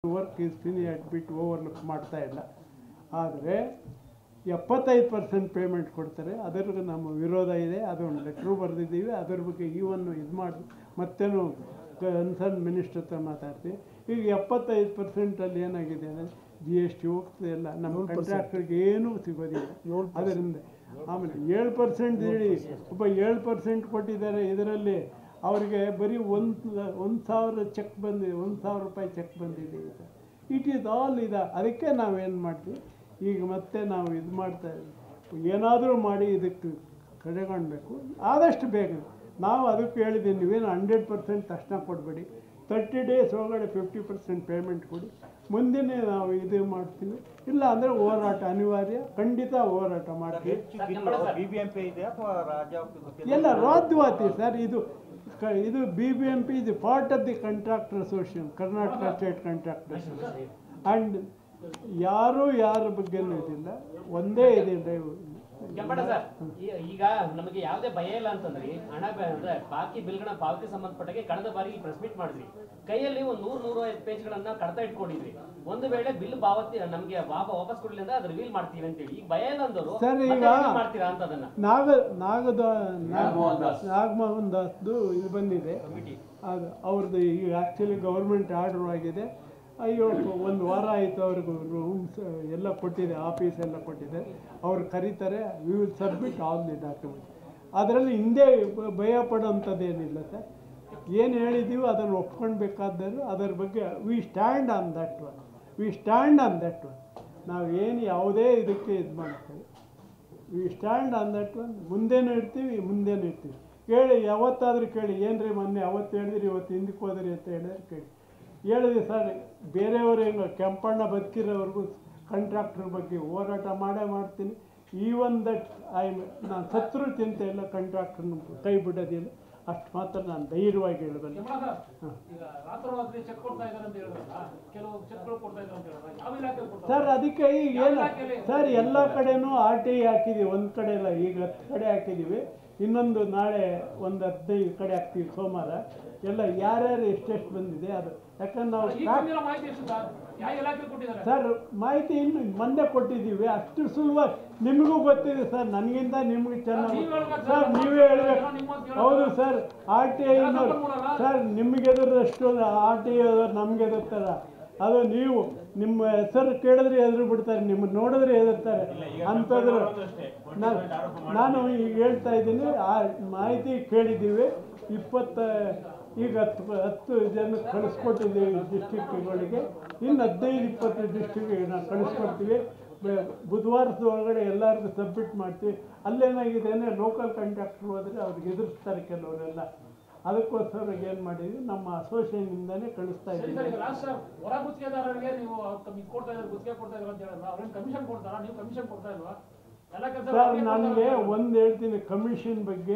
Work is ಫಿನಿ ಬಿಟ್ಟು overlook ಮಾಡ್ತಾ ಇಲ್ಲ ಆದರೆ ಎಪ್ಪತ್ತೈದು ಪರ್ಸೆಂಟ್ ಪೇಮೆಂಟ್ ಕೊಡ್ತಾರೆ ಅದರಿಗೆ ನಮ್ಮ ವಿರೋಧ ಇದೆ ಅದು ಒಂದು ಲೆಟ್ರು ಬರೆದಿದ್ದೀವಿ ಅದ್ರ ಬಗ್ಗೆ ಈವನ್ನು ಇದು ಮಾಡಿ ಮತ್ತೇನು ಕನ್ಸರ್ನ್ ಮಿನಿಸ್ಟರ್ ಹತ್ರ ಮಾತಾಡ್ತೀವಿ ಈಗ ಎಪ್ಪತ್ತೈದು ಪರ್ಸೆಂಟಲ್ಲಿ ಏನಾಗಿದೆ ಅಂದರೆ ಜಿ ಎಸ್ ಟಿ ಹೋಗ್ತದೆ ಎಲ್ಲ ನಮ್ಮ ಕಾಂಟ್ರಾಕ್ಟರ್ಗೆ ಏನೂ ಸಿಗೋದಿಲ್ಲ ಅದರಿಂದ ಆಮೇಲೆ ಏಳು ಪರ್ಸೆಂಟ್ ಹೇಳಿ ಒಬ್ಬ ಏಳು ಪರ್ಸೆಂಟ್ ಕೊಟ್ಟಿದ್ದಾರೆ ಇದರಲ್ಲಿ ಅವರಿಗೆ ಬರೀ ಒಂದು ಒಂದು ಸಾವಿರ ಚೆಕ್ ಬಂದಿದೆ ಒಂದು ಸಾವಿರ ರೂಪಾಯಿ ಚೆಕ್ ಬಂದಿದೆ ಈಗ ಇಟ್ ಈಸ್ ಆಲ್ ಇದ ಅದಕ್ಕೆ ನಾವೇನು ಮಾಡ್ತೀವಿ ಈಗ ಮತ್ತೆ ನಾವು ಇದು ಮಾಡ್ತಾ ಇದ್ದೀವಿ ಏನಾದರೂ ಮಾಡಿ ಇದಕ್ಕೆ ಕಡೆಗಣಬೇಕು ಆದಷ್ಟು ಬೇಗ ನಾವು ಅದಕ್ಕೆ ಹೇಳಿದ್ದೀವಿ ನೀವೇನು ಹಂಡ್ರೆಡ್ ಪರ್ಸೆಂಟ್ ತಕ್ಷಣ ಕೊಡಬೇಡಿ ತರ್ಟಿ ಡೇಸ್ ಒಳಗಡೆ ಫಿಫ್ಟಿ ಪರ್ಸೆಂಟ್ ಪೇಮೆಂಟ್ ಕೊಡಿ ಮುಂದಿನ ನಾವು ಇದು ಮಾಡ್ತೀವಿ ಇಲ್ಲ ಅಂದರೆ ಹೋರಾಟ ಅನಿವಾರ್ಯ ಖಂಡಿತ ಹೋರಾಟ ಮಾಡ್ತೀವಿ ಬಿಬಿಎಂಪಿ ಇದೆ ಅಥವಾ ರಾಜ್ಯ ಎಲ್ಲ ರಾಜ್ಯವಾತಿ ಸರ್ ಇದು ಕ- ಇದು ಬಿ ಬಿ ಎಂ ಪಿ ಇದು part of the contractor association Karnataka state contractor and ಯಾರೂ ಯಾರ ಬಗ್ಗೆನೂ ಇದಿಲ್ಲ ಒಂದೇ ಇದೆ ದಯವು ಕೆಂಪಣ್ಣ ಸರ್ ಈ- ಈಗ ನಮಗೆ ಯಾವುದೇ ಭಯ ಇಲ್ಲ ಅಂತಂದ್ರಿ ಹಣ ಬೆ- ಅಂದ್ರೆ ಬಾಕಿ ಬಿಲ್ಗಳ ಪಾವತಿ ಸಂಬಂಧಪಟ್ಟಾಗೆ ಕಳೆದ ಬಾರಿ ಪ್ರೆಸ್ ಮೀಟ್ ಮಾಡಿದ್ರಿ ಕೈಯಲ್ಲಿ ಒಂದು ನೂರ್ ನೂರ ಐದು ಪೇಜ್ಗಳನ್ನ ಕಡತ ಇಟ್ಕೊಂಡಿದ್ರಿ ಒಂದು ವೇಳೆ ಬಿಲ್ ಪಾವತಿ ನಮಗೆ ವಾಪ ವಾಪಸ್ ಕೊಡ್ಲಿ ಅಂದ್ರೆ ಅದು ರಿವೀಲ್ ಮಾಡ್ತೀವಿ ಅಂತೇಳಿ ಈಗ ಭಯ ಇಲ್ಲ ಅಂದವರು ಸರ್, ಈಗ- reveal ಮಾಡ್ತೀರಾ ಅಂತ ಅದನ್ನ ನಾಗ ನಾಗದ ನಾಗಮೋಹನ್ ದಾಸ್ದು ಇದು ಬಂದಿದೆ ಅದು ಅವ್ರದ್ದು ಈಗ ಆ್ಯಕ್ಚುಲಿ ಗೌರ್ಮೆಂಟ್ ಆರ್ಡರ್ ಆಗಿದೆ ಅಯ್ಯೋ ಒಂದು ವಾರ ಆಯಿತು ಅವ್ರಿಗೆ ರೂಮ್ಸ್ ಎಲ್ಲ ಕೊಟ್ಟಿದೆ ಆಫೀಸ್ ಎಲ್ಲ ಕೊಟ್ಟಿದೆ ಅವ್ರು ಕರೀತಾರೆ we will submit all the document ಅದರಲ್ಲಿ ಹಿಂದೆ ಬ- ಭಯ ಪಡೋಂಥದ್ದೇನಿಲ್ಲ ಸರ್ ಏನು ಹೇಳಿದ್ದೀವೋ ಅದನ್ನು ಒಪ್ಕೊಳ್ಬೇಕಾದರೂ ಅದರ ಬಗ್ಗೆ we stand on that one we stand on that one ನಾವು ಏನು ಯಾವುದೇ ಇದಕ್ಕೆ ಇದು ಮಾಡ್ತೇವೆ we stand on that one ಮುಂದೇನು ಇರ್ತೀವಿ ಮುಂದೇನು ಇರ್ತೀವಿ ಕೇಳಿ ಯಾವತ್ತಾದರೂ ಕೇಳಿ ಏನ್ರಿ ಮೊನ್ನೆ ಅವತ್ತು ಹೇಳಿದ್ರಿ ಇವತ್ತು ಹಿಂದಕ್ಕೆ ಹೋದ್ರಿ ಅಂತ ಹೇಳಿದ್ರೆ ಕೇಳಿ ಹೇಳಿದೆ ಸರ್ ಬೇರೆಯವರು ಹೆಂಗೆ ಕೆಂಪಣ್ಣ ಬದುಕಿರೋವ್ರಿಗೂ ಕಾಂಟ್ರಾಕ್ಟರ್ ಬಗ್ಗೆ ಹೋರಾಟ ಮಾಡೇ ಮಾಡ್ತೀನಿ ಈವನ್ ದಟ್ ಐ ನಾನು ಸತ್ರು ಚಿಂತೆ ಇಲ್ಲ ಕಾಂಟ್ರಾಕ್ಟರ್ನ ಕೈ ಬಿಡೋದಿಲ್ಲ ಅಷ್ಟು ಮಾತ್ರ ನಾನು ಧೈರ್ಯವಾಗಿ ಹೇಳಬಲ್ಲೆ ಹಾಂ ಈಗ ರಾತ್ರೋರಾತ್ರಿ ಚೆಕ್ ಕೊಡ್ತಾ ಇದ್ದಾರೆ ಅಂತ ಹೇಳಿದ್ರಲ್ಲ ಕೆಲವು ಚೆಕ್ಗಳು ಕೊಡ್ತಾ ಇದ್ದಾರೆ ಅಂತ ಹೇಳಿದ್ರೆ ಯಾವ ಇಲಾಖೆ ಕೊಡ್ತಾರೆ ಸರ್ ಅದಕ್ಕೆ ಈಗ ಏನು ಸರ್ ಎಲ್ಲ ಕಡೆನೂ ಆರ್ ಟಿ ಹಾಕಿದ್ದೀವಿ ಒಂದು ಕಡೆ ಇಲ್ಲ ಈಗ ಹತ್ತು ಕಡೆ ಹಾಕಿದ್ದೀವಿ ಇನ್ನೊಂದು ನಾಳೆ ಒಂದು ಹದಿನೈದು ಕಡೆ ಹಾಕ್ತೀವಿ ಸೋಮವಾರ ಎಲ್ಲ ಯಾರ್ಯಾರು ಎಷ್ಟೆಷ್ಟು ಬಂದಿದೆ ಅದು ಯಾಕಂದ್ರೆ ನಾವು ಈ ಸ್ಟಾಕ್ ಬಂದಿರೋ ಮಾಹಿತಿ ಎಷ್ಟು ಸರ್ ಯಾವ ಇಲಾಖೆ ಕೊಟ್ಟಿದ್ದಾರೆ ಸರ್ ಮಾಹಿತಿ ಇನ್ನು ಮೊನ್ನೆ ಕೊಟ್ಟಿದ್ದೀವಿ ಅಷ್ಟು ಸುಲಭ ನಿಮಗೂ ಗೊತ್ತಿದೆ ಸರ್ ನನಗಿಂತ ನಿಮ್ಗೆ ಚೆನ್ನಾಗಿ ನೀವು ಹೇಳ್ಬೇಕು ಸರ್ ಸರ್, ನೀವೇ ಹೇಳ್ಬೇಕು ನಿಮ್ಮೊಂದು ಕೇಳೋದು. ಹೌದು ಸರ್ ಆರ್ ಟಿ ಐನವ್ರು ಸಂಪನ್ಮೂಲ ಸರ್ ನಿಮ್ಗೆ ಎದುರಷ್ಟು ಆರ್ ಟಿ ಐ ನಮ್ಗೆ ಎದುರ್ತಾರ ಅದು ನೀವು ನಿಮ್ಮ ಹೆಸರು ಕೇಳಿದ್ರೆ ಎದುರು ಬಿಡ್ತಾರೆ ನಿಮ್ಮನ್ನ ನೋಡಿದ್ರೆ ಎದುರ್ತಾರೆ ಅಂಥದ್ರು ನಾನು ನಾನು ಈಗ ಹೇಳ್ತಾ ಇದ್ದೀನಿ ಆ ಮಾಹಿತಿ ಕೇಳಿದ್ದೀವಿ ಇಪ್ಪತ್ತ ಈಗ ಹತ್ತು ಹತ್ತು ಜನ ಕಳಿಸ್ಕೊಟ್ಟಿದ್ದೀವಿ ಡಿಸ್ಟಿಕ್ಗಳಿಗೆ ಇನ್ನು ಹದಿನೈದು ಇಪ್ಪತ್ತು ಡಿಸ್ಟಿಕ್ಗೆ ನಾವು ಕಳಿಸ್ಕೊಡ್ತೀವಿ ಬೆ- ಬುಧವಾರದ ಒಳಗಡೆ ಎಲ್ಲರಿಗೂ ಸಬ್ಮಿಟ್ ಮಾಡ್ತೀವಿ ಅಲ್ಲೇನಾಗಿದೆ ಅಂದರೆ ಲೋಕಲ್ ಕಾಂಟ್ರಾಕ್ಟ್ರ್ ಹೋದರೆ ಅವ್ರಿಗೆ ಎದುರಿಸ್ತಾರೆ ಕೆಲವರೆಲ್ಲ ಅದಕ್ಕೋಸ್ಕರ ಏನು ಮಾಡಿದ್ವಿ ನಮ್ಮ ಅಸೋಸಿಯೇಷನಿಂದನೇ ಕಳಿಸ್ತಾ ಸರಿ ಇದ್ದೀವಿ ಸರ್ ಈಗ ಲಾಸ್ಟ್ ಸರ್ ಹೊರ ಗುತ್ತಿಗೆದಾರರಿಗೆ ನೀವು ಇದು ಕೊಡ್ತಾ ಇದ್ದಾರೆ ಗುತ್ತಿಗೆ ಕೊಡ್ತಾ ಇದ್ದಾರೆ ಅಂತ ಹೇಳಿದ್ರೆ ಅವ್ರೇನು ಕಮಿಷನ್ ಕೊಡ್ತಾರಾ ನೀವು ಕಮಿಷನ್ ಕೊಡ್ತಾ ಇಲ್ವಾ ಎಲ್ಲ ಕೆಲಸ ಸರ್ ನನಗೆ ಒಂದು ಹೇಳ್ತೀನಿ ಕಮಿಷನ್ ಬಗ್ಗೆ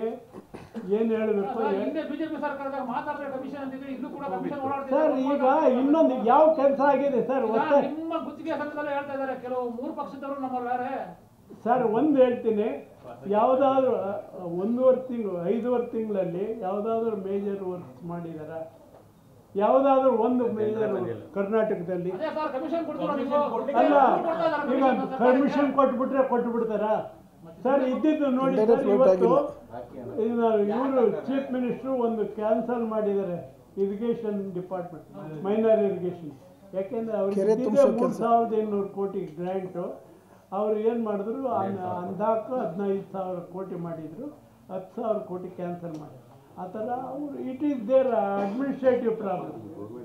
ಏನು ಹೇಳಬೇಕು ಹಿಂದೆ ಬಿಜೆಪಿ ಸರ್ಕಾರದಾಗ ಮಾತಾಡ್ತಾರೆ ಕಮಿಷನ್ ಅಂತಿದ್ರೆ ಇಲ್ಲೂ ಕೂಡ ಕಮಿಷನ್ ಸರ್ ಈಗ ಇನ್ನೊಂದು ಯಾವ ಕೆಲಸ ಆಗಿದೆ ಸರ್ ಹೊಸ ನಿಮ್ಮ ಗುತ್ತಿಗೆ ಸಂಘದಲ್ಲೇ ಹೇಳ್ತಾ ಇದ್ದಾರೆ ಕೆಲವು ಮೂರು ಪಕ್ಷದವರು ನಮ್ಮಲ್ಲಿ ಯಾರೇ ಸರ್ ಒಂದು ಹೇಳ್ತೀನಿ ಯಾವುದಾದ್ರೂ ಒಂದೂವರೆ ತಿಂಗಳು ಐದೂವರೆ ತಿಂಗಳಲ್ಲಿ ಯಾವುದಾದ್ರೂ ಮೇಜರ್ ವರ್ಕ್ಸ್ ಮಾಡಿದಾರ ಯಾವುದಾದ್ರೂ ಒಂದು ಮೇಜರ್ ಕರ್ನಾಟಕದಲ್ಲಿ ಅದೇ ಸರ್ ಕಮಿಷನ್ ಕೊಡ್ತೀರಾ ನೀವು ಅಲ್ಲ ಕೊಡ್ತಾ ಇದ್ದಾರೆ ಈಗ commission. ಪರ್ಮಿಷನ್ ಕೊಟ್ಬಿಟ್ರೆ ಕೊಟ್ಟು ಬಿಡ್ತಾರಾ ಸರ್ ಇದ್ದಿದ್ದು ನೋಡಿ ಸರ್ ಇವತ್ತು ಇವರು ಚೀಫ್ ಮಿನಿಸ್ಟ್ರು ಒಂದು ಕ್ಯಾನ್ಸಲ್ ಮಾಡಿದ್ದಾರೆ ಇರಿಗೇಷನ್ ಡಿಪಾರ್ಟ್ಮೆಂಟ್ ಮೈನರ್ ಇರಿಗೇಷನ್ ಯಾಕೆಂದ್ರೆ ಅವ್ರಿಗೆ ಮೂರು ಸಾವಿರದ ಇನ್ನೂರು ಕೋಟಿ ಗ್ರ್ಯಾಂಟು ಅವ್ರು ಏನು ಮಾಡಿದ್ರು ಅಂದಾಕ ಹದಿನೈದು ಸಾವಿರ ಕೋಟಿ ಮಾಡಿದ್ರು ಹತ್ತು ಸಾವಿರ ಕೋಟಿ ಕ್ಯಾನ್ಸಲ್ ಮಾಡಿದ್ರು ಆ ಥರ ಅವರು it is there administrative problem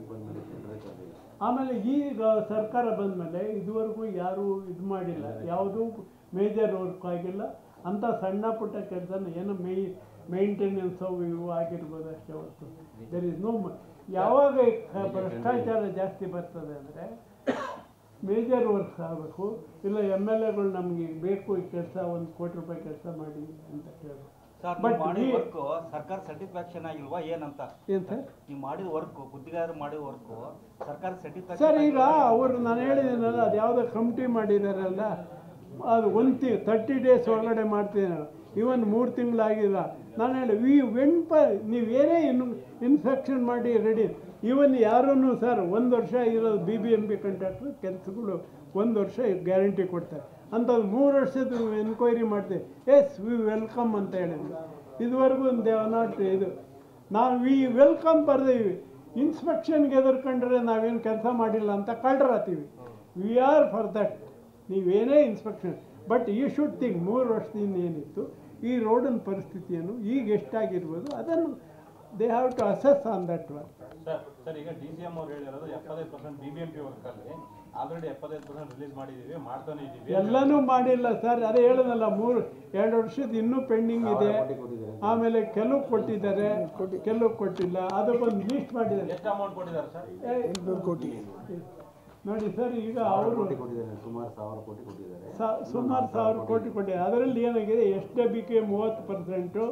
ಆಮೇಲೆ ಈಗ ಸರ್ಕಾರ ಬಂದಮೇಲೆ ಇದುವರೆಗೂ ಯಾರೂ ಇದು ಮಾಡಿಲ್ಲ ಯಾವುದೂ ಮೇಜರ್ ವರ್ಕ್ ಆಗಿಲ್ಲ ಅಂಥ ಸಣ್ಣ ಪುಟ್ಟ ಕೆಲಸನ ಏನೋ ಮೈ ಮೇಂಟೆನೆನ್ಸ್ ಅವು ಇವು ಆಗಿರ್ಬೋದು ಅಷ್ಟೇ ಹೊರತು ದರ್ ಇಸ್ ನೋ ಯಾವಾಗ ಈ ಕ- ಭ್ರಷ್ಟಾಚಾರ ಜಾಸ್ತಿ ಬರ್ತದೆ ಅಂದರೆ ಮೇಜರ್ ವರ್ಕ್ಸ್ ಆಗಬೇಕು ಇಲ್ಲ ಎಮ್ ಎಲ್ ಎಗಳು ನಮಗೆ ಬೇಕು ಈ ಕೆಲಸ ಒಂದು ಕೋಟಿ ರೂಪಾಯಿ ಕೆಲಸ ಮಾಡಿ ಅಂತ ಕೇಳಬೇಕು ಸರ್ But ನೀವು ಮಾಡಿದ we- ವರ್ಕ್ ಸರ್ಕಾರ ಸ್ಯಾಟಿಸ್ಫ್ಯಾಕ್ಷನ್ ಆಗಿಲ್ವಾ ಏನಂತ ಏನು ಸರ್ ನೀವು ಮಾಡಿದ ವರ್ಕ್ ಗುತ್ತಿಗೆದಾರರು ಮಾಡಿದ ವರ್ಕ್ ಸರ್ಕಾರ ಸರ್ ಸ್ಯಾಟಿಸ್ಫ್ಯಾಕ್ಷನ್ ಈಗ ಅವರು ನಾನು ಹೇಳಿದ್ದೀನಲ್ಲ ಅದು ಯಾವುದೋ ಕಮಿಟಿ ಮಾಡಿದಾರಲ್ಲ ಅದು ಒಂದು ತಿ ತರ್ಟಿ ಡೇಸ್ ಒಳಗಡೆ ಮಾಡ್ತಿದ್ದೀನಲ್ಲ ಇವನ್ ಮೂರು ತಿಂಗಳಾಗಿಲ್ಲ ನಾನು ಹೇಳಿ ವಿ ವೆನ್ ಪ ನೀವೇನೇ ಇನ್ನು ಇನ್ಫೆಕ್ಷನ್ ಮಾಡಿ ರೆಡಿ ಇವನ್ ಯಾರೂ ಸರ್ ಒಂದು ವರ್ಷ ಇರೋದು B B M P contractor ಕೆಲಸಗಳು ಒಂದು ವರ್ಷ ಗ್ಯಾರಂಟಿ ಕೊಡ್ತಾರೆ ಅಂಥದ್ದು ಮೂರು ವರ್ಷದ ಎನ್ಕ್ವೈರಿ ಮಾಡ್ತೀವಿ ಎಸ್ ವಿ ವೆಲ್ಕಮ್ ಅಂತ ಹೇಳಿದ್ರು ಇದುವರೆಗೂ ದೇ ನಾಟ್ ಇದು ನಾವು ವಿ ವೆಲ್ಕಮ್ ಬರ್ದೀವಿ ಇನ್ಸ್ಪೆಕ್ಷನ್ಗೆ ಎದುರ್ಕೊಂಡ್ರೆ ನಾವೇನು ಕೆಲಸ ಮಾಡಿಲ್ಲ ಅಂತ ಕಳ್ರಾತೀವಿ ವಿ ಆರ್ ಫಾರ್ ದಟ್ ನೀವೇನೇ ಇನ್ಸ್ಪೆಕ್ಷನ್ ಬಟ್ ಈ ಶುಡ್ ಥಿಂಕ್ ಮೂರು ವರ್ಷದಿಂದ ಏನಿತ್ತು ಈ ರೋಡಿನ ಪರಿಸ್ಥಿತಿಯನ್ನು ಈಗ ಎಷ್ಟಾಗಿರ್ಬೋದು ಅದನ್ನು they have to assess on that one sir sir ಈಗ ಡಿ ಸಿ ಎಂ ಅವ್ರು ಹೇಳಿರೋದು ಎಪ್ಪತ್ತೈದು percent B B M P ವರ್ಕಲ್ಲಿ ಆಲ್ರೆಡಿ ಎಪ್ಪತ್ತೈದು ಪರ್ಸೆಂಟ್ ರಿಲೀಸ್ ಮಾಡಿದ್ದೀವಿ ಮಾಡ್ತಾನೆ ಇದ್ದೀವಿ ಎಲ್ಲನೂ ಮಾಡಿಲ್ಲ ಸರ್ ಅದೇ ಹೇಳೋದಲ್ಲ ಮೂರು ಎರಡು ವರ್ಷದ ಇನ್ನೂ ಪೆಂಡಿಂಗ್ ಇದೆ ಆಮೇಲೆ ಕೆಲವು ಕೊಟ್ಟಿದ್ದಾರೆ ಕೆಲವು ಕೊಟ್ಟಿಲ್ಲ ಅದಕ್ಕೊಂದು ಲೀಸ್ಟ್ ಮಾಡಿದ್ದಾರೆ ಎಷ್ಟು ಅಮೌಂಟ್ ಕೊಟ್ಟಿದ್ದಾರೆ ಸರ್ ಏ, ನೋಡಿ ಸರ್ ಈಗ ಅವರು ಕೊಟ್ಟಿದ್ದಾರೆ ಸುಮಾರು ಸಾವಿರ ಕೋಟಿ ಕೊಟ್ಟಿದ್ದಾರೆ ಸಾ- ಸುಮಾರು ಸಾವಿರ ಕೋಟಿ ಕೊಟ್ಟಿದ್ದಾರೆ ಅದರಲ್ಲಿ ಏನಾಗಿದೆ ಎಸ್ ಡಿ ಬಿ ಕೆ ಮೂವತ್ತು ಪರ್ಸೆಂಟು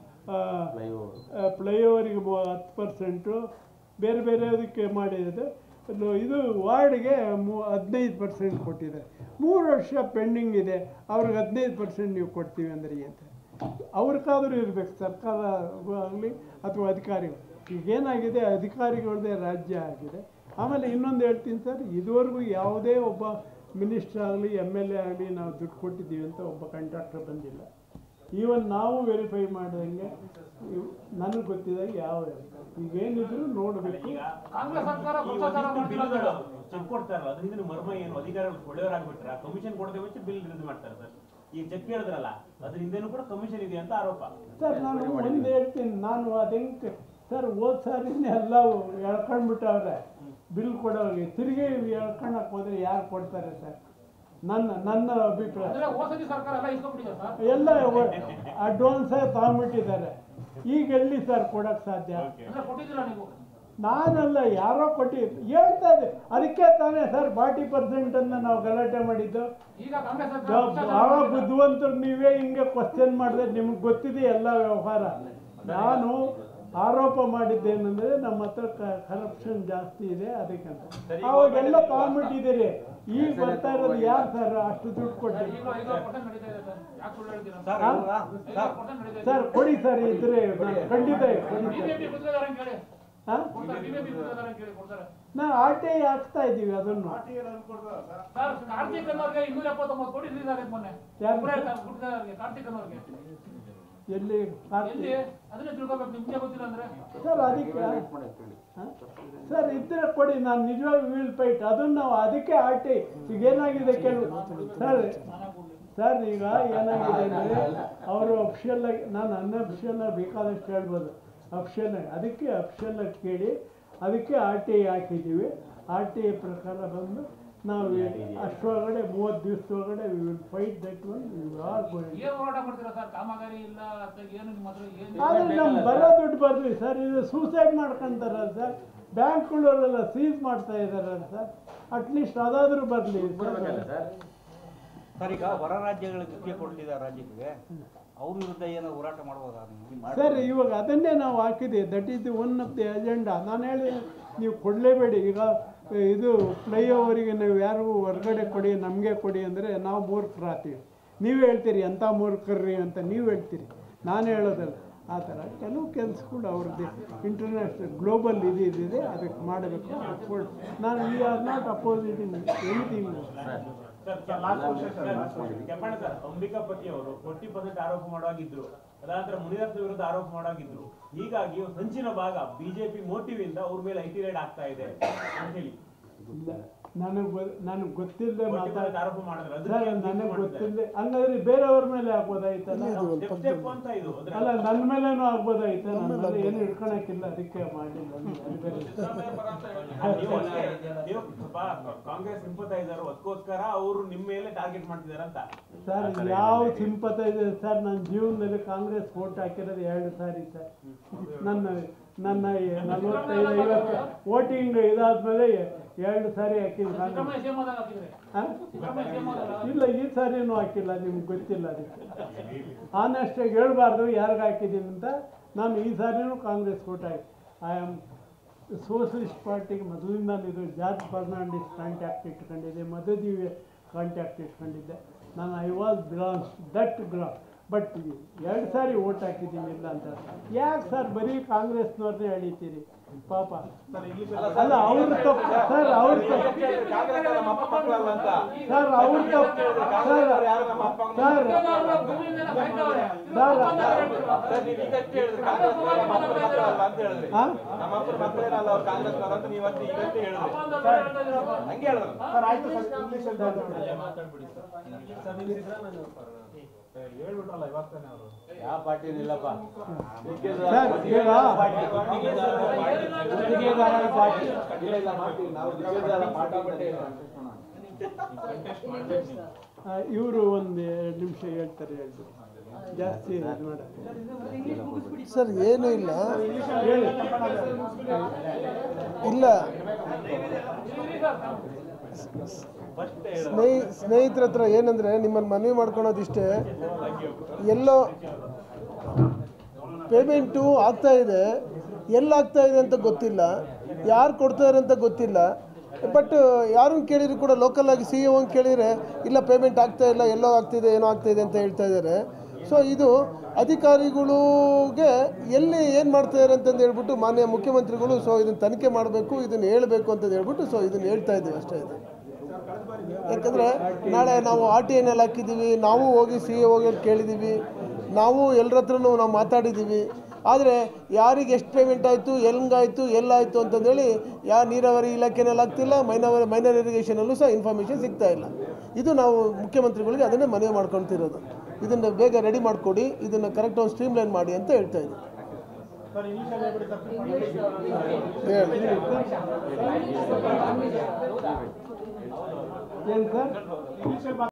ಫ್ಲೈಓವರ್ ಫ್ಲೈಓವರಿಗೆ ಮೂ ಹತ್ತು ಪರ್ಸೆಂಟು ಬೇರೆ ಬೇರೆ ಅದಕ್ಕೆ ಮಾಡಿದ್ದು ಅದು ಇದು ವಾರ್ಡ್ಗೆ ಮೂ ಹದಿನೈದು ಪರ್ಸೆಂಟ್ ಕೊಟ್ಟಿದ್ದಾರೆ ಮೂರು ವರ್ಷ ಪೆಂಡಿಂಗ್ ಇದೆ ಅವ್ರಿಗೆ ಹದಿನೈದು ಪರ್ಸೆಂಟ್ ನೀವು ಕೊಡ್ತೀವಿ ಅಂದ್ರೆ ಅಂತ ಅವ್ರಿಗಾದರೂ ಇರಬೇಕು ಸರ್ಕಾರ ಆಗಲಿ ಅಥವಾ ಅಧಿಕಾರಿಗಳು ಈಗೇನಾಗಿದೆ ಅಧಿಕಾರಿಗಳದ್ದೇ ರಾಜ್ಯ ಆಗಿದೆ ಆಮೇಲೆ ಇನ್ನೊಂದು ಹೇಳ್ತೀನಿ ಸರ್ ಇದುವರೆಗೂ ಯಾವುದೇ ಒಬ್ಬ ಮಿನಿಸ್ಟರ್ ಆಗಲಿ ಎಮ್ ಎಲ್ ಎ ಆಗಲಿ ನಾವು ದುಡ್ಡು ಕೊಟ್ಟಿದ್ದೀವಿ ಅಂತ ಒಬ್ಬ ಕಾಂಟ್ರಾಕ್ಟರ್ ಬಂದಿಲ್ಲ ಈವನ್ ನಾವು ವೆರಿಫೈ ಮಾಡಿದಂಗೆ ನನಗೆ ಗೊತ್ತಿದಾಗ ಯಾವ ಈಗೇನಿದ್ರು ನೋಡಬೇಕು ಕಾಂಗ್ರೆಸ್ ಸರ್ಕಾರ ಭ್ರಷ್ಟಾಚಾರ ಮಾಡ್ತಿಲ್ಲ ಅಂತ ಹೇಳೋದು. ಚೆಕ್ ಕೊಡ್ತಾರಲ್ಲ ಅದರಿಂದ ಮರ್ಮ ಏನು ಅಧಿಕಾರಿಗಳು ಒಳ್ಳೆಯವರಾಗ್ಬಿಟ್ರ ಕಮಿಷನ್ ಕೊಡದೆ ಮುಂಚೆ ಬಿಲ್ ರಿಲೀಸ್ ಮಾಡ್ತಾರೆ ಸರ್ ಈಗ ಚೆಕ್ ಹೇಳಿದ್ರಲ್ಲ ಅದ್ರ ಹಿಂದೆನೂ ಕೂಡ ಕಮಿಷನ್ ಇದೆ ಅಂತ ಆರೋಪ ಸರ್ ನಾನು ಒಂದು ಹೇಳ್ತೀನಿ ನಾನು ಅದಂಗೆ ಸರ್ ಹೋದ್ ಸಾರಿನೇ ಎಲ್ಲ ಎಳ್ಕೊಂಡ್ಬಿಟ್ಟವ್ರೆ ಬಿಲ್ ಕೊಡೋರಿಗೆ ತಿರುಗಿ ಎಳ್ಕೊಳಕ್ ಹೋದ್ರೆ ಯಾರು ಕೊಡ್ತಾರೆ ಸರ್ ನನ್ನ ನನ್ನ ಅಭಿಪ್ರಾಯ ಅಂದ್ರೆ ಹೋಸತಿ ಸರ್ಕಾರ ಎಲ್ಲ ಇಸ್ಕೊಂಡ್ಬಿಟ್ಟಿದೆ ಸರ್ ಎಲ್ಲ ಅಡ್ವಾನ್ಸ್ ತಗೊಂಡ್ಬಿಟ್ಟಿದ್ದಾರೆ ಈಗ ಎಲ್ಲಿ ಸರ್ ಕೊಡಕ್ ಸಾಧ್ಯ ಅಂದ್ರೆ ಕೊಟ್ಟಿದ್ದೀರಾ ನೀವು ನಾನಲ್ಲ ಯಾರೋ ಕೊಟ್ಟಿ ಹೇಳ್ತಾ ಇದೆ ಅದಕ್ಕೆ ತಾನೇ ಸರ್ ಫಾರ್ಟಿ ಪರ್ಸೆಂಟ್ ಅನ್ನ ನಾವು ಗಲಾಟೆ ಮಾಡಿದ್ದು ಈಗ ಕಾಂಗ್ರೆಸ್ ಸರ್ಕಾರ ಭ್ರಷ್ಟಾಚಾರ ಬಹಳ ಮಾಡ್ತಿಲ್ಲ. ಬುದ್ಧಿವಂತರು ನೀವೇ ಹಿಂಗೆ ಕ್ವಶನ್ ಮಾಡಿದ್ರೆ ನಿಮ್ಗೆ ಗೊತ್ತಿದೆ ಎಲ್ಲ ವ್ಯವಹಾರ ನಾನು ಆರೋಪ ಮಾಡಿದ್ದೇನೆಂದ್ರೆ ನಮ್ಮ ಹತ್ರ ಕರಪ್ಷನ್ ಜಾಸ್ತಿ ಇದೆ ಅದಕ್ಕಂತ ಅವಾಗೆಲ್ಲ ತಗೊಂಡ್ಬಿಟ್ಟಿದ್ದೀರಿ ಈಗ ಬರ್ತಾ ಇರೋದು ಯಾರು ಸರ್ ಅಷ್ಟು ದುಡ್ಡು ಕೊಟ್ಟು ಈಗ ಐದು ಪರ್ಸೆಂಟ್ ನಡೀತಾ ಇದೆ ಸರ್ ಯಾಕೆ ಸುಳ್ಳು ಹೇಳ್ತೀರಾ ಸರ್ ಹಾ? ಇವಾಗ ಐದು ಸರ್ ಪರ್ಸೆಂಟ್ ನಡೀತಾ ಇದೆ ಸರ್ ಕೊಡಿ ಸರ್ ಇದ್ರೆ ನಾನು ಖಂಡಿತ ಕೊಡಿ ಸರ್ ಬಿಜೆಪಿ ಗುತ್ತಿಗೆದಾರ ಅಂತ ಕೇಳಿ ಹಾಂ ಕೊಡ್ತಾರೆ ಬಿಜೆಪಿ ಗುತ್ತಿಗೆದಾರ ಅಂತ ಕೇಳಿ ಕೊಡ್ತಾರೆ ನಾವು ಆರ್ ಟಿ ಐ ಹಾಕ್ತಾ ಇದ್ದೀವಿ ಅದನ್ನು ಸರ್ ಕಾರ್ತಿಕ್ ಅನ್ನೋರ್ಗೆ ಇನ್ನೂರ ಎಪ್ಪತ್ತೊಂಬತ್ತು ಕೋಟಿ ರಿಲೀಸ್ ಆಗೈತೆ ಮೊನ್ನೆ ಯಾರು? ಒಬ್ಬರೇ ಗುತ್ತಿಗೆದಾರರಿಗೆ ಕಾರ್ತಿಕ್ ಅನ್ನೋರ್ಗೆ ಎಲ್ಲಿ ಎಲ್ಲಿ ಅದನ್ನೇ ತಿಳ್ಕೊಬೇಕು ನಿಮ್ಗೆ ಗೊತ್ತಿಲ್ಲ ಅಂದ್ರೆ ಸರ್ ಅದಕ್ಕೆ ಹ? ಸರ್ ಇದ್ರೆ ಕೊಡಿ ನಾನು ನಿಜವಾಗಿ ವೀಲ್ ಫೈಟ್ ಅದನ್ನ ನಾವು ಅದಕ್ಕೆ ಆಟಿ ಈಗ ಏನಾಗಿದೆ ಕೆಲವು ಸರ್ ಸರ್ ಈಗ ಏನಾಗಿದೆ ಅಂದರೆ ಅವರು ಅಫಿಷಿಯಲ್ ಆಗಿ ನಾನು ಅನ್ಅಫಿಷಿಯಲ್ ಆಗಿ ಬೇಕಾದಷ್ಟು ಹೇಳ್ಬೋದು ಅಫಿಷಿಯಲ್ ಆಗಿ ಅದಕ್ಕೆ ಅಫಿಷಿಯಲ್ ಆಗಿ ಕೇಳಿ ಅದಕ್ಕೆ ಆರ್ ಟಿ ಐ ಹಾಕಿದ್ದೀವಿ ಆರ್ ಟಿ ಐ ಪ್ರಕಾರ ಬಂದು ನಾವು ಅಷ್ಟರೊಳಗಡೆ ಮೂವತ್ತು ದಿವಸದೊಳಗಡೆ we will fight that one we are going ಏನ್ ಹೋರಾಟ ಮಾಡ್ತೀರಾ ಸರ್ ಕಾಮಗಾರಿ ಇಲ್ಲ ಅಥವಾ ಏನು ನಿಮ್ಮ ಹತ್ರ ಏನು ಆದ್ರೆ ನಮ್ಗೆ ಬರೋ ದುಡ್ಡು ಬರ್ಲಿ ಸರ್ ಇದು ಸೂಸೈಡ್ ಮಾಡ್ಕೊಂತಾರ ಸರ್ ಬ್ಯಾಂಕ್ಗಳವರೆಲ್ಲ ಸೀಸ್ ಮಾಡ್ತಾ ಇದಾರಲ್ಲ ಸರ್ ಅಟ್ಲೀಸ್ಟ್ ಅದಾದ್ರೂ ಬರಲಿ ಸರ್ ಈಗ ಹೊರ ರಾಜ್ಯಗಳಿಗೆ ಗುತ್ತಿಗೆ ಕೊಡ್ತಿದ್ದಾರೆ ರಾಜ್ಯಕ್ಕೆ ಅವ್ರ ವಿರುದ್ಧ ಏನೋ ಹೋರಾಟ ಮಾಡ್ಬೋದಾ ನೀವು ಸರ್ ಇವಾಗ ಅದನ್ನೇ ನಾವು ಹಾಕಿದ್ದೀವಿ that is the one of the agenda ನಾನು ಹೇಳಿ ನೀವು ಕೊಡಲೇಬೇಡಿ ಈಗ ಇದು ಫ್ಲೈಓವರಿಗೆ ನೀವು ಯಾರಿಗೂ ಹೊರಗಡೆ ಕೊಡಿ ನಮಗೆ ಕೊಡಿ ಅಂದರೆ ನಾವು ಮೂರ್ಖರಾಗ್ತೀವಿ ನೀವು ಹೇಳ್ತೀರಿ ಎಂಥ ಮೂರ್ಖರ್ರಿ ಅಂತ ನೀವು ಹೇಳ್ತೀರಿ ನಾನು ಹೇಳೋದಲ್ಲ ಆ ಥರ ಕೆಲವು ಕೆಲಸಗಳು ಅವ್ರದ್ದು ಇಂಟರ್ನ್ಯಾಷನಲ್ ಗ್ಲೋಬಲ್ ಇದು ಇದಿದೆ ಅದಕ್ಕೆ ಮಾಡಬೇಕು ಅಫೋರ್ಡ್ ನಾನು we are not opposite in anything sir last question Kempanna sir Ambikapathi ಅವರು ಫೋರ್ಟಿ ಪರ್ಸೆಂಟ್ ಆರೋಪ ಮಾಡುವಾಗಿದ್ರು ಅದಾನಂತರ ಮುನಿರತ್ನ ವಿರುದ್ಧ ಆರೋಪ ಮಾಡುವಾಗಿದ್ರು ಹೀಗಾಗಿ ಒಂದು ಸಂಚಿನ ಭಾಗ ಬಿಜೆಪಿ ಮೋಟಿವ್ ಇಂದ ಅವ್ರ ಮೇಲೆ ಐಟಿ ರೈಡ್ ಆಗ್ತಾ ಇದೆ ಅಂತ ಹೇಳಿ ಇಲ್ಲ ನನಗೆ ಗೊ ನನಗೆ ಗೊತ್ತಿಲ್ಲದೆ ಫೋರ್ಟಿ ಮಾತಾಡ ಪರ್ಸೆಂಟ್ ಆರೋಪ ಮಾಡಿದ್ರೆ ಸರ್ ನನಗೆ ಗೊತ್ತಿಲ್ಲದೆ ಹಂಗಾದ್ರೆ ಬೇರೆಯವ್ರ ಮೇಲೆ ಹಾಕ್ಬೋದಾಯ್ತಲ್ಲ ಸ್ಟೆಪ್ ಸ್ಟೆಪ್ ಅಂತ ಇದು ಅಂದ್ರೆ ಅಲ್ಲ ನನ್ನ ಮೇಲೇನೂ ಆಗ್ಬೋದಾಯ್ತು ನನ್ನ ಮೇಲೆ ಏನು ಇಟ್ಕೊಳಕ್ಕಿಲ್ಲ ಅದಕ್ಕೆ ಮಾಡಿಲ್ಲ ಅದು ಬೇರೆ. ನೀವು ಅಷ್ಟೇ, ನೀವು ಸ್ವಲ್ಪ ಕಾಂಗ್ರೆಸ್ ಸಿಂಪತೈಸರ್ ಅದಕ್ಕೋಸ್ಕರ ಅವರು ನಿಮ್ಮ ಮೇಲೆ ಟಾರ್ಗೆಟ್ ಮಾಡ್ತಿದಾರೆ ಅಂತ ಸರ್ ಯಾವ ಸಿಂಪತ ಇದೆ ಸರ್ ನನ್ನ ಜೀವನದಲ್ಲಿ ಕಾಂಗ್ರೆಸ್ ವೋಟ್ ಹಾಕಿರೋದು ಎರಡು ಸಾರಿ ಸರ್ ನನ್ನ ನನ್ನ ನಲವತ್ತೈದು ಐವತ್ತು ವೋಟಿಂಗ್ ಇದಾದ್ಮೇಲೆ ಎರಡು ಸಾರಿ ಹಾಕಿದ್ದೀನಿ ಕಾಂಗ್ರೆಸ್ ಸಿದ್ದರಾಮಯ್ಯ ಸಿಎಂ ಆದಾಗ ಹಾಕಿದ್ರೆ ಹಾ? ಸಿದ್ದರಾಮಯ್ಯ ಸಿಎಂ ಆದಾಗ ಇಲ್ಲ ಈ ಸಾರಿನೂ ಹಾಕಿಲ್ಲ ನಿಮ್ಗೆ ಗೊತ್ತಿಲ್ಲ ಅದಕ್ಕೆ ಆನೆಸ್ಟಾಗಿ ಹೇಳ್ಬಾರ್ದು ಯಾರಿಗೆ ಹಾಕಿದ್ದೀನಿ ಅಂತ ನಾನು ಈ ಸಾರಿನೂ ಕಾಂಗ್ರೆಸ್ ವೋಟ್ ಹಾಕಿ ಐ ಆಮ್ ಸೋಷಲಿಸ್ಟ್ ಪಾರ್ಟಿಗೆ ಮೊದಲಿಂದ ಇದು ಜಾರ್ಜ್ ಫರ್ನಾಂಡಿಸ್ ಕಾಂಟ್ಯಾಕ್ಟ್ ಇಟ್ಕೊಂಡಿದ್ದೆ ಮಧುದಿವ್ಯ ಕಾಂಟ್ಯಾಕ್ಟ್ ಇಟ್ಕೊಂಡಿದ್ದೆ ನಾನು ಐ ವಾಸ್ ಬಿಲಾಂಗ್ಸ್ ದಟ್ ಗ್ರಾ ಬಟ್ ಎರಡು ಸಾರಿ ಓಟ್ ಹಾಕಿದ್ದೀನಿ ಇಲ್ಲ ಅಂತ ಯಾಕೆ ಸರ್ ಬರೀ ಕಾಂಗ್ರೆಸ್ನವ್ರನ್ನೇ ಎಳಿತೀರಿ ಪಾಪ ಅಲ್ಲ ಅವ್ರ ತಪ್ಪು ಸರ್ ಅವ್ರ ತಪ್ಪು ನಮ್ಮ ಅಪ್ಪ ಮಕ್ಕಳಲ್ಲ ಅಂತ ಸರ್ ಅವ್ರ ತಪ್ಪು ಸರ್ ಯಾರು ನಮ್ಮ ಅಪ್ಪ ಸರ್ ಸರ್ ಸರ್ ನೀವು ಈಗಷ್ಟೇ ಹೇಳಿದ್ರಿ ಕಾಂಗ್ರೆಸ್ ನಮ್ಮ ಅಪ್ಪನ ಮಕ್ಕಳಲ್ಲ ಅಂತ ಹೇಳಿದ್ರಿ ಹಾ? ನಮ್ಮ ಅಪ್ಪನ ಮಕ್ಕಳೇನಲ್ಲ ಅವ್ರು ಕಾಂಗ್ರೆಸ್ ಅಂತ ನೀವಷ್ಟೇ ಈಗಷ್ಟೇ ಹೇಳಿದ್ರಿ ಹಂಗೆ ಹೇಳಿದ್ರು ಹೇಳ್ಬಿಟ್ರಲ್ಲ ಇವಾಗ ತಾನೇ ಅವರು ಯಾವ ಪಾರ್ಟಿ ಇಲ್ಲಪ್ಪ ಸರ್ ಈಗ ಇವರು ಒಂದು ಎರಡು ನಿಮಿಷ ಹೇಳ್ತಾರೆ ಹೇಳ್ಬಿಡಿ ಜಾಸ್ತಿ ಇದು ಮಾಡಕ್ಕೆ ಸರ್ ಏನೂ ಇಲ್ಲ ಹೇಳಿ ಇಲ್ಲ ಸ್ನೇಹಿ ಸ್ನೇಹಿತರ ಹತ್ರ ಏನಂದರೆ ನಿಮ್ಮನ್ನು ಮನವಿ ಮಾಡ್ಕೊಳೋದಿಷ್ಟೇ ಎಲ್ಲೋ ಪೇಮೆಂಟು ಆಗ್ತಾ ಇದೆ ಎಲ್ಲಿ ಆಗ್ತಾ ಇದೆ ಅಂತ ಗೊತ್ತಿಲ್ಲ ಯಾರು ಕೊಡ್ತಾರೆ ಅಂತ ಗೊತ್ತಿಲ್ಲ ಬಟ್ ಯಾರನ್ನು ಕೇಳಿದ್ರು ಕೂಡ ಲೋಕಲ್ ಆಗಿ ಸಿ ಎ ಕೇಳಿದರೆ ಇಲ್ಲ ಪೇಮೆಂಟ್ ಆಗ್ತಾ ಇಲ್ಲ ಎಲ್ಲೋ ಆಗ್ತಿದೆ ಏನೋ ಆಗ್ತಿದೆ ಅಂತ ಹೇಳ್ತಾ ಇದ್ದಾರೆ ಸೊ ಇದು ಅಧಿಕಾರಿಗಳಿಗೆ ಎಲ್ಲಿ ಏನು ಮಾಡ್ತಾ ಇದ್ದಾರೆ ಅಂತಂದು ಹೇಳ್ಬಿಟ್ಟು ಮಾನ್ಯ ಮುಖ್ಯಮಂತ್ರಿಗಳು ಸೊ ಇದನ್ನು ತನಿಖೆ ಮಾಡಬೇಕು ಇದನ್ನು ಹೇಳಬೇಕು ಅಂತಂದು ಹೇಳ್ಬಿಟ್ಟು ಸೊ ಇದನ್ನು ಹೇಳ್ತಾ ಇದ್ದೀವಿ ಅಷ್ಟೇ ಇದು ಯಾಕಂದರೆ ನಾಳೆ ನಾವು ಆರ್ ಟಿ ಎನ್ ಎಲ್ ಹಾಕಿದ್ದೀವಿ ನಾವು ಹೋಗಿ ಸಿ ಎ ಹೋಗಿ ಕೇಳಿದ್ದೀವಿ ನಾವು ಎಲ್ಲರ ಹತ್ರನೂ ನಾವು ಮಾತಾಡಿದ್ದೀವಿ ಆದರೆ ಯಾರಿಗೆ ಎಷ್ಟು ಪೇಮೆಂಟ್ ಆಯಿತು ಎಲ್ಲಿಗಾಯಿತು ಎಲ್ಲಾಯಿತು ಅಂತಂದೇಳಿ ಯಾವ ನೀರಾವರಿ ಇಲಾಖೆನಲ್ಲಿ ಆಗ್ತಿಲ್ಲ ಮೈನವರಿ ಮೈನರ್ ಇರಿಗೇಷನಲ್ಲೂ ಸಹ ಇನ್ಫಾರ್ಮೇಷನ್ ಸಿಗ್ತಾ ಇಲ್ಲ ಇದು ನಾವು ಮುಖ್ಯಮಂತ್ರಿಗಳಿಗೆ ಅದನ್ನೇ ಮನವಿ ಮಾಡ್ಕೊಳ್ತಿರೋದು ಇದನ್ನು ಬೇಗ ರೆಡಿ ಮಾಡಿಕೊಡಿ ಇದನ್ನು ಕರೆಕ್ಟ್ ಒಂದು ಸ್ಟ್ರೀಮ್ ಲೈನ್ ಮಾಡಿ ಅಂತ ಹೇಳ್ತಾ ಇದ್ದೀನಿ ಹೇಳಿ ಏನು ಸರ್